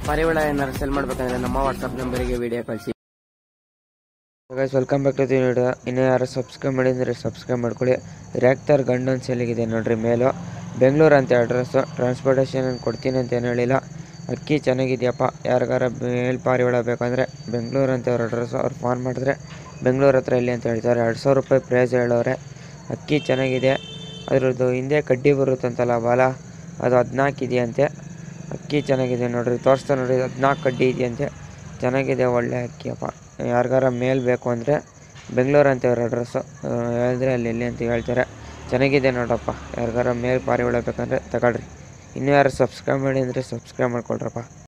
ಪಾರಿವಾಳ ಏನಾದ್ರು ಸೆಲ್ ಮಾಡ್ಬೇಕಂದ್ರೆ ನಮ್ಮ ವಾಟ್ಸಪ್ ನಂಬರಿಗೆ ವಿಡಿಯೋ ಕಳಿಸಿ guys welcome back to the video ಇನ್ನೂ ಯಾರು ಸಬ್ಸ್ಕ್ರೈಬ್ ಮಾಡಿದ್ರೆ ಸಬ್ಸ್ಕ್ರೈಬ್ ಮಾಡ್ಕೊಳ್ಳಿ ರ್ಯಾಕ್ತರ್ ಗಂಡೊಂದು ಸೇಲಿಗಿದೆ ನೋಡ್ರಿ ಮೇಲು ಬೆಂಗಳೂರು ಅಂತ ಅಡ್ರೆಸ್ಸು ಟ್ರಾನ್ಸ್ಪೋರ್ಟೇಷನ್ ಕೊಡ್ತೀನಿ ಅಂತ ಏನು ಹೇಳಿಲ್ಲ ಅಕ್ಕಿ ಚೆನ್ನಾಗಿದೆಯಪ್ಪ ಯಾರಿಗಾರ ಮೇಲ್ ಪಾರಿವಾಳ ಬೇಕಂದರೆ ಬೆಂಗಳೂರು ಅಂತ ಅವ್ರ ಅಡ್ರೆಸ್ಸು ಅವ್ರು ಫೋನ್ ಮಾಡಿದ್ರೆ ಬೆಂಗಳೂರು ಹತ್ರ ಇಲ್ಲಿ ಅಂತ ಹೇಳ್ತಾರೆ ಎರಡು ಸಾವಿರ ರೂಪಾಯಿ ಪ್ರೈಸ್ ಹೇಳೋರೆ ಅಕ್ಕಿ ಚೆನ್ನಾಗಿದೆ ಅದ್ರದ್ದು ಹಿಂದೆ ಕಡ್ಡಿ ಬರುತ್ತಂತಲ್ಲ ಬಾಲ ಅದು ಹದಿನಾಲ್ಕು ಇದೆಯಂತೆ ಅಕ್ಕಿ ಚೆನ್ನಾಗಿದೆ ನೋಡ್ರಿ ತೋರಿಸ್ತಾ ನೋಡ್ರಿ ಹದಿನಾಲ್ಕು ಕಡ್ಡಿ ಇದೆಯಂತೆ ಚೆನ್ನಾಗಿದೆ ಒಳ್ಳೆ ಅಕ್ಕಿಯಪ್ಪ ಯಾರಿಗಾರ ಮೇಲ್ ಬೇಕು ಅಂದರೆ ಬೆಂಗಳೂರು ಅಂತ ಇವ್ರ ಅಡ್ರೆಸ್ಸು ಹೇಳಿದ್ರೆ ಅಲ್ಲಿ ಎಲ್ಲಿ ಅಂತ ಹೇಳ್ತಾರೆ ಚೆನ್ನಾಗಿದೆ ನೋಡಪ್ಪ ಯಾರಿಗಾರ ಮೇಲ್ ಪಾರಿವಾಳ ಬೇಕಂದರೆ ತಗೊಳ್ರಿ ಇನ್ನೂ ಯಾರು ಸಬ್ಸ್ಕ್ರೈಬ್ ಮಾಡಿ ಅಂದರೆ ಸಬ್ಸ್ಕ್ರೈಬ್ ಮಾಡ್ಕೊಳ್ರಪ್ಪ